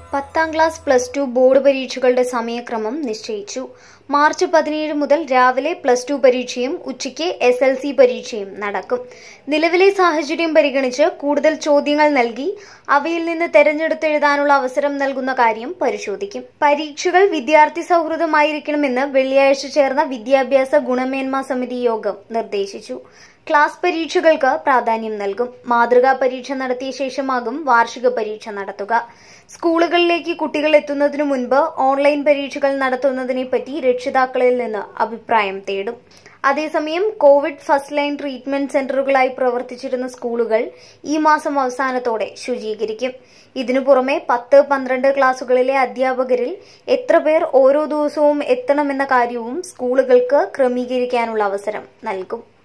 പത്താം class plus two board പരീക്ഷകളുടെ സമയക്രമം നിശ്ചയിച്ചു മാർച്ച് പതിനേഴ് മുതൽ രാവിലെ പ്ലസ് ടു പരീക്ഷയും ഉച്ചയ്ക്ക് എസ് എൽ സി പരീക്ഷയും നടക്കും നിലവിലെ സാഹചര്യം പരിഗണിച്ച് കൂടുതൽ ചോദ്യങ്ങൾ നൽകി അവയിൽ നിന്ന് തെരഞ്ഞെടുത്തെഴുതാനുള്ള അവസരം നൽകുന്ന കാര്യം പരിശോധിക്കും പരീക്ഷകൾ വിദ്യാർത്ഥി സൗഹൃദമായിരിക്കണമെന്ന് വെള്ളിയാഴ്ച ചേർന്ന വിദ്യാഭ്യാസ ഗുണമേന്മാ സമിതി യോഗം നിർദ്ദേശിച്ചു ക്ലാസ് പരീക്ഷകൾക്ക് പ്രാധാന്യം നൽകും മാതൃകാ പരീക്ഷ നടത്തിയ ശേഷമാകും വാർഷിക പരീക്ഷ നടത്തുക സ്കൂളുകളിലേക്ക് കുട്ടികൾ എത്തുന്നതിനു മുൻപ് ഓൺലൈൻ പരീക്ഷകൾ നടത്തുന്നതിനെപ്പറ്റി രക്ഷിതാക്കളിൽ നിന്ന് അഭിപ്രായം തേടും അതേസമയം കോവിഡ് ഫസ്റ്റ് ലൈൻ ട്രീറ്റ്മെന്റ് സെന്ററുകളായി പ്രവർത്തിച്ചിരുന്ന സ്കൂളുകൾ ഈ മാസം അവസാനത്തോടെ ശുചീകരിക്കും ഇതിനു പുറമെ പത്ത് പന്ത്രണ്ട് ക്ലാസുകളിലെ അധ്യാപകരിൽ എത്ര പേർ ഓരോ ദിവസവും എത്തണമെന്ന കാര്യവും സ്കൂളുകൾക്ക് ക്രമീകരിക്കാനുള്ള അവസരം നൽകും